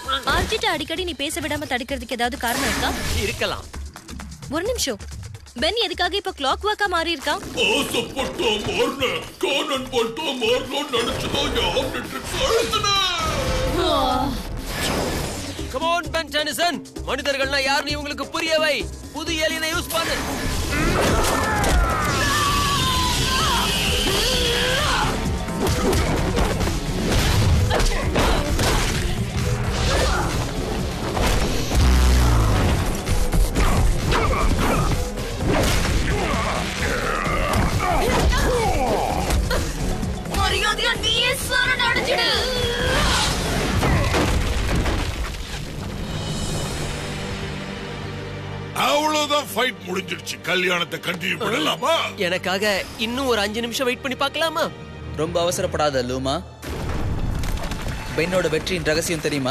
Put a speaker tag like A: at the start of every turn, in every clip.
A: ஆர்ஜிட்ட அடிக்கடி நீ பேச விடாம தடுக்கிறதுக்கு ஏதாவது காரணம் இருக்கா
B: இருக்கலாம்
A: ஒரு நிமிஷம் பென் எதுக்காக இப்ப கிளாக் வாக்கா மாறி இருக்கான்
C: ஆசைப்பட்டா மாறின காணன் பட்டா மாறணும்னு நினைச்சுதான் என் ஆம்னிட்ரிக்ஸ் அழுத்தினேன்
B: கமான் பென் டெனிசன் மனிதர்கள்னா யாருன்னு இவங்களுக்கு புரிய வை புது ஏலியனை யூஸ் பண்ணு
A: மரியாதையா நீயே சரண் அடைஞ்சிடு
C: அவ்வளவுதான் ஃபைட் முடிஞ்சிடுச்சு கல்யாணத்தை கண்டினியூ பண்ணலாமா
B: எனக்காக இன்னும் ஒரு அஞ்சு நிமிஷம் வெயிட் பண்ணி பார்க்கலாமா
D: ரொம்ப அவசரப்படாத லூமா பென்னோட வெற்றியின் ரகசியம் தெரியுமா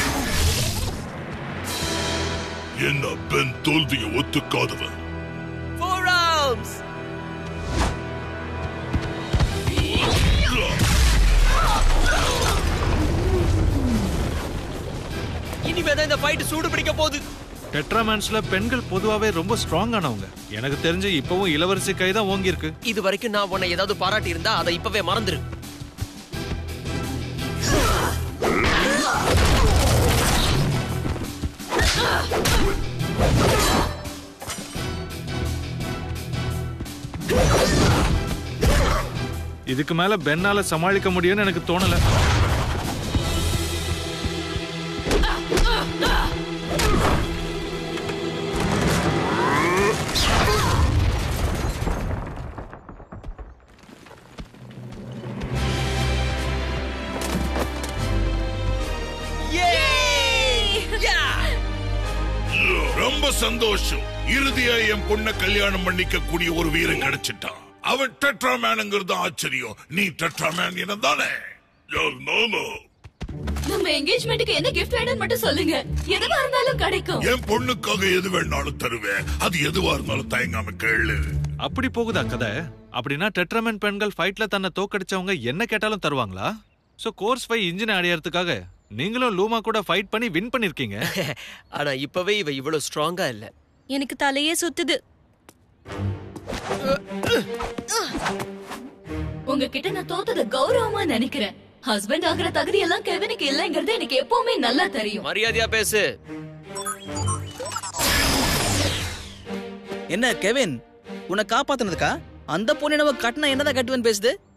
C: என்ன பெண் தோல்வியை ஒத்துக்காதவன்
B: ஃபோர் ஆர்ம்ஸ் இனிமே தான் இந்த ஃபைட் சூடு பிடிக்க போகுது
E: டெட்ராமேன்ஸ்ல பெண்கள் பொதுவாவே ரொம்ப ஸ்ட்ராங் ஆனவங்க எனக்கு தெரிஞ்சு இப்பவும் இளவரசி கை தான் ஓங்கி இருக்கு
B: இது வரைக்கும் நான் உன்னை ஏதாவது பாராட்டி இருந்தா அதை இப்பவே மறந்துரு
E: இதுக்கு மேல பென்னால சமாளிக்க முடியும்னு எனக்கு தோணல
C: ரொம்ப சந்தோஷம் இறுதியா என் பொண்ண கல்யாணம் பண்ணிக்க கூடிய ஒரு வீரன் கிடைச்சிட்டான் அவன் டெட்ராமேனுங்கிறது ஆச்சரியம் நீ டெட்ராமேன் என்ன தானே
A: நம்ம என்கேஜ்மெண்ட்டுக்கு என்ன கிஃப்ட் வேணும்னு மட்டும் சொல்லுங்க எதுவா இருந்தாலும் கிடைக்கும்
C: என் பொண்ணுக்காக எது வேணாலும் தருவேன் அது எதுவா இருந்தாலும் தயங்காம கேளு
E: அப்படி போகுதா கதை அப்படின்னா டெட்ராமேன் பெண்கள் ஃபைட்ல தன்னை தோக்கடிச்சவங்க என்ன கேட்டாலும் தருவாங்களா சோ கோர்ஸ் ஃபைவ் இன்ஜின் அடையறதுக்காக நீங்களும் லூமா கூட ஃபைட் பண்ணி வின் பண்ணிருக்கீங்க
B: ஆனா இப்பவே இவ இவ்வளவு ஸ்ட்ராங்கா இல்ல
A: எனக்கு தலையே சுத்துது உங்ககிட்ட நான் தோத்தத கௌரவமா நினைக்கிறேன் ஹஸ்பண்ட் ஆகிற தகுதி எல்லாம் கெவினுக்கு இல்லைங்கிறது எனக்கு எப்பவுமே நல்லா தெரியும்
B: மரியாதையா பேசு
D: என்ன கெவின் உன்னை காப்பாத்துனதுக்கா அந்த பொண்ணு நம்ம கட்டினா என்னதான் கட்டுவேன்னு பேசுது